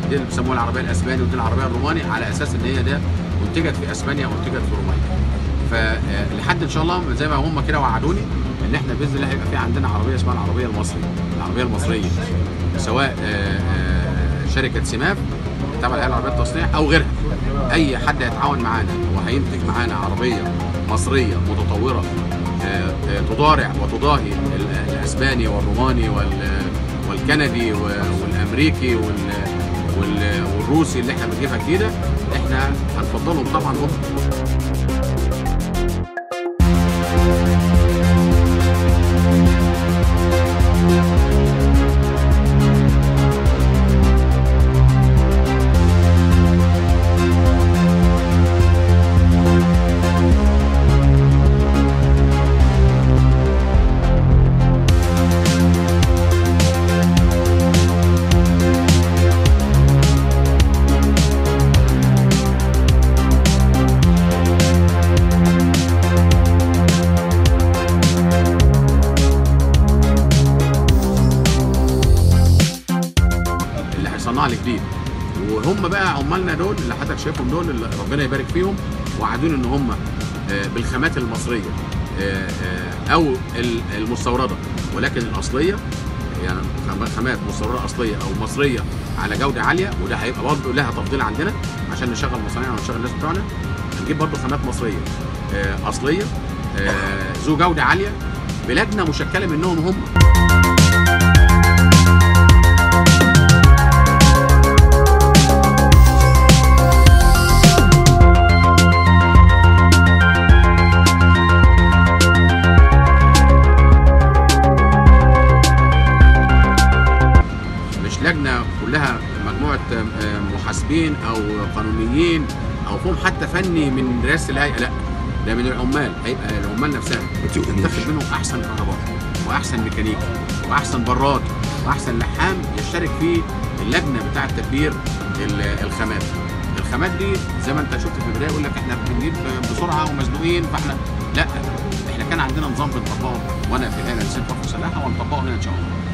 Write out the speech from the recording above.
دي اللي بيسموها العربيه الاسباني ودي العربيه الروماني على اساس ان هي ده انتجت في اسبانيا وانتجت في رومانيا فلحد ان شاء الله زي ما هم كده وعدوني ان احنا باذن الله هيبقى في عندنا عربيه اسمها العربيه المصري العربيه المصريه سواء آه، آه، شركه سماف تبع الهيئه العربيه للتصنيع او غيرها اي حد هيتعاون معانا وهينتج معانا عربيه مصريه متطوره آه، آه، تضارع وتضاهي ال- الاسباني والروماني وال- والكندي و- والامريكي وال- وال- والروسي اللي احنا بنجيبها جديده احنا هنفضلهم طبعا هم اللي هيصنع لي جديد وهم بقى عمالنا دول اللي حضرتك شايفهم دول اللي ربنا يبارك فيهم وعدون ان هم آه، بالخامات المصريه آه، آه، او ال- المستورده ولكن الاصليه يعني خم- خامات مستورده اصليه او مصريه على جوده عاليه وده هيبقى برضه لها تفضيل عندنا عشان نشغل مصانعنا ونشغل الناس بتوعنا هنجيب برضه خامات مصريه آه، اصليه آه، ذو جوده عاليه بلادنا مشكله منهم هم مش لجنه كلها مجموعه آه، محاسبين او قانونيين او فيهم حتى فني من رئاسه الهيئه لا ده من العمال هيبقى العمال نفسها تاخد منهم احسن كهرباء واحسن ميكانيكي واحسن براد واحسن لحام يشترك في اللجنه بتاعه تدبير ال- الخامات الخامات دي زي ما انت شفت في البدايه يقول لك احنا بنجيب بسرعه ومزنوقين فاحنا لا احنا كان عندنا نظام بنطبقه وانا في الهيئه الهندسيه الطاقه المسلحه وهنطبقه هنا ان شاء الله